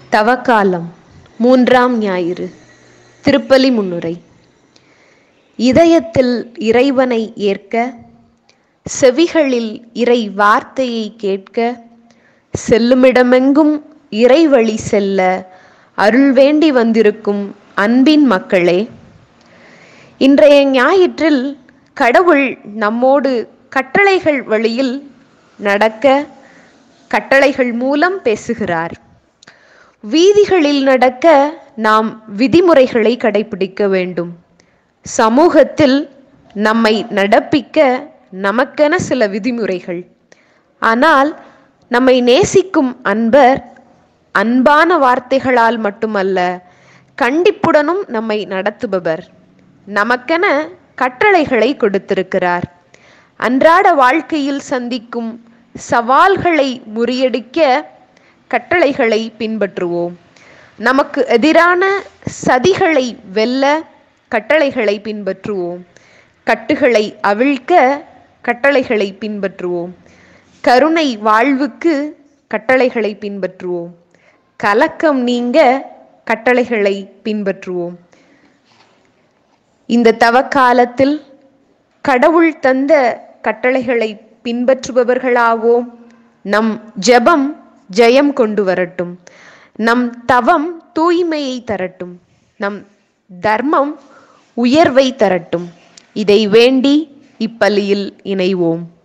தவக்காலம் மூன்றாம் ஞாயிறு திருப்பலி முன்னுரை இதயத்தில் இறைவனை ஏற்க செவிகளில் இறை வார்த்தையை கேட்க செல்லுமிடமெங்கும் இறைவழி செல்ல அருள் வேண்டி வந்திருக்கும் அன்பின் மக்களே இன்றைய ஞாயிற்றில் கடவுள் நம்மோடு கட்டளைகள் வழியில் நடக்க கட்டளைகள் மூலம் பேசுகிறார் வீதிகளில் நடக்க நாம் விதிமுறைகளை கடைபிடிக்க வேண்டும் சமூகத்தில் நம்மை நடப்பிக்க நமக்கென சில விதிமுறைகள் ஆனால் நம்மை நேசிக்கும் அன்பர் அன்பான வார்த்தைகளால் மட்டுமல்ல கண்டிப்புடனும் நம்மை நடத்துபவர் நமக்கென கட்டளைகளை கொடுத்திருக்கிறார் அன்றாட வாழ்க்கையில் சந்திக்கும் சவால்களை முறியடிக்க கட்டளைகளை பின்பற்றுவோம் நமக்கு எதிரான சதிகளை வெல்ல கட்டளைகளை பின்பற்றுவோம் கட்டுகளை அவிழ்க்க கட்டளைகளை பின்பற்றுவோம் கருணை வாழ்வுக்கு கட்டளைகளை பின்பற்றுவோம் கலக்கம் நீங்க கட்டளைகளை பின்பற்றுவோம் இந்த தவக்காலத்தில் கடவுள் தந்த கட்டளைகளை பின்பற்றுபவர்களாவோம் நம் ஜெபம் ஜெயம் கொண்டு வரட்டும் நம் தவம் தூய்மையை தரட்டும் நம் தர்மம் உயர்வை தரட்டும் இதை வேண்டி இப்பலியில் இணைவோம்